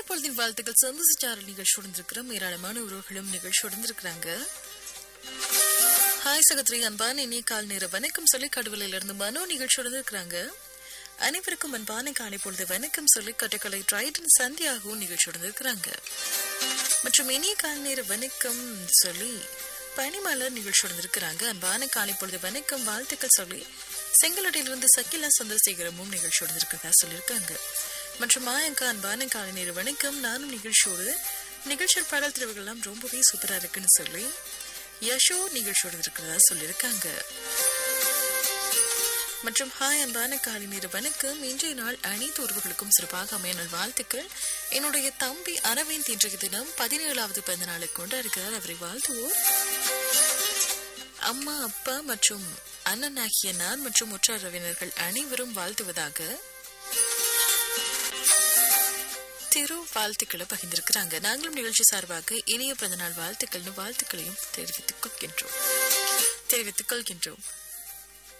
காலை பொழுதின் வாழ்த்துக்கள் சந்தோஷிச்சாரல் நிகழ்ச்சியுடன் இருக்கிறோம் ஏராளமான உறவுகளும் நிகழ்ச்சியுடன் இருக்கிறாங்க ஹாய் சகத்ரி அன்பான இனிய கால் நேர வணக்கம் சொல்லி கடவுளில் இருந்து மனோ நிகழ்ச்சியுடன் இருக்கிறாங்க அனைவருக்கும் அன்பான காலை பொழுது வணக்கம் சொல்லி கட்டக்கலை ட்ரைடன் சந்தியாகவும் நிகழ்ச்சியுடன் இருக்கிறாங்க மற்றும் இனிய கால் நேர வணக்கம் சொல்லி பனிமலர் நிகழ்ச்சியுடன் இருக்கிறாங்க அன்பான காலை பொழுது வணக்கம் வாழ்த்துக்கள் சொல்லி செங்கலடையிலிருந்து சக்கிலா சந்திரசேகரமும் நிகழ்ச்சியோடு இருக்கிறதா சொல்லியிருக்காங்க மற்றும் மாயங்கா அன்பான காலை நேர வணக்கம் நானும் நிகழ்ச்சியோடு நிகழ்ச்சியோட பாடல் திருவுகள்லாம் ரொம்பவே சூப்பரா இருக்குன்னு சொல்லி யஷோ நிகழ்ச்சியோடு இருக்கிறதா சொல்லியிருக்காங்க மற்றும் ஹாய் அன்பான காலை நேர வணக்கம் இன்றைய நாள் அனைத்து உறவுகளுக்கும் சிறப்பாக அமைய நல் வாழ்த்துக்கள் என்னுடைய தம்பி அரவிந்த் இன்றைய தினம் பதினேழாவது பிறந்த நாளை கொண்டாடுகிறார் அவரை வாழ்த்துவோர் அம்மா அப்பா மற்றும் அண்ணன் ஆகிய நான் மற்றும் உற்றார் உறவினர்கள் அனைவரும் வாழ்த்துவதாக திரு வாழ்த்துக்களை பகிர்ந்திருக்கிறாங்க நாங்களும் நிகழ்ச்சி சார்பாக இனிய பிறந்தநாள் வாழ்த்துக்கள்னு வாழ்த்துக்களையும் தெரிவித்துக் கொள்கின்றோம் தெரிவித்துக் கொள்கின்றோம்